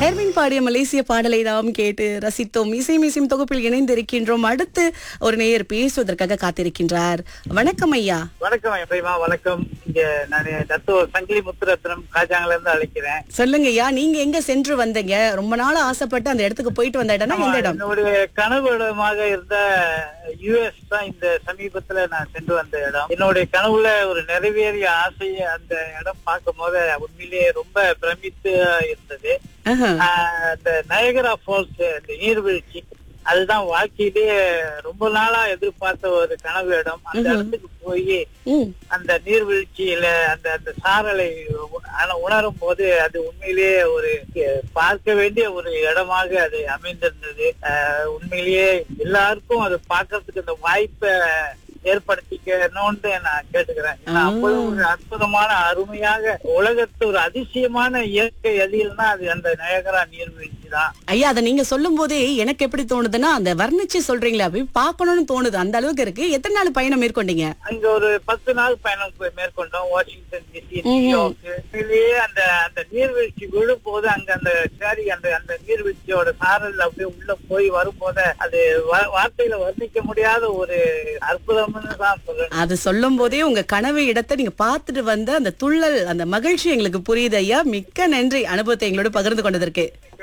Sherwin பாடிய மலேசிய பாடலை நாம் கேட்டு ரசித்தோம் இசை மிசிம் தொகுப்பில் இணைந்திருக்கின்றோம் அடுத்து ஒரு நேயர் பேசுவதற்காக காத்திருக்கின்றார் வணக்கம் ஐயா வணக்கம் எப்படிமா வணக்கம் இங்க நான் தத்துவ சங்கிலி முத்துரத்னம் காஜாங்கல இருந்து அழைக்கிறேன் சொல்லுங்க ஐயா நீங்க எங்க சென்று வந்தீங்க ரொம்ப நாள் ஆசைப்பட்டு அந்த இடத்துக்கு போயிட்டு வந்த இடம்னா எந்த இடம் என்னுடைய கனவு இடமாக இருந்த யுஎஸ் தான் இந்த சமீபத்துல நான் சென்று வந்த இடம் என்னுடைய கனவுல ஒரு நிறைவேறிய ஆசையை அந்த இடம் பார்க்கும் போது உண்மையிலேயே ரொம்ப பிரமித்து இருந்தது ஆஹா. ஆஹ் அந்த நயகரா ஃபால்ஸ் அந்த நீர்வீழ்ச்சி அதுதான் வாழ்க்கையிலேயே ரொம்ப நாளா எதிர்பார்த்த ஒரு கனவு இடம் அந்த இடத்துக்கு போய் ம். அந்த நீர்வீழ்ச்சியில அந்த அந்த சாரலை உ- ஆனா உணரும் போது அது உண்மையிலேயே ஒரு அஹ், பார்க்க வேண்டிய ஒரு இடமாக அது அமைந்திருந்தது அஹ், உண்மையிலேயே எல்லாருக்கும் அது பார்க்கறதுக்கு இந்த வாய்ப்பை ஏற்படுத்திக்கணும்னு நான் கேட்டுக்கிறேன் ஏன்னா, அவ்வளவு ஒரு அற்புதமான அருமையாக உலகத்து ஒரு அதிசயமான இயற்கை எதில்னா அது அந்த நயகரா நீர்வீழ்ச்சி தான் ஐயா அதை நீங்க சொல்லும் போதே எனக்கு எப்படி தோணுதுன்னா அந்த வர்ணிச்சு சொல்றீங்களா போய் பார்க்கணும்னு தோணுது அந்த அளவுக்கு இருக்கு எத்தனை நாள் பயணம் மேற்கொண்டீங்க அங்க ஒரு பத்து நாள் பயணம் போய் மேற்கொண்டோம் வாஷிங்டன் டிசி நியூயார்க் இதுலயே அந்த அந்த நீர்வீழ்ச்சி விழும் போது அங்க அந்த சேரி அந்த அந்த நீர்வீழ்ச்சியோட சாரல் அப்படியே உள்ள போய் வரும்போது அது வா- வார்த்தையில வர்ணிக்க முடியாத ஒரு அற்புதம்னு தான் சொல்லணும் அது சொல்லும் போதே உங்க கனவு இடத்தை நீங்க பார்த்துட்டு வந்த அந்த துள்ளல் அந்த மகிழ்ச்சி எங்களுக்கு புரியுது ஐயா மிக்க நன்றி அனுபவத்தை எங்களோட பகிர்ந்து கொண்டதற்கு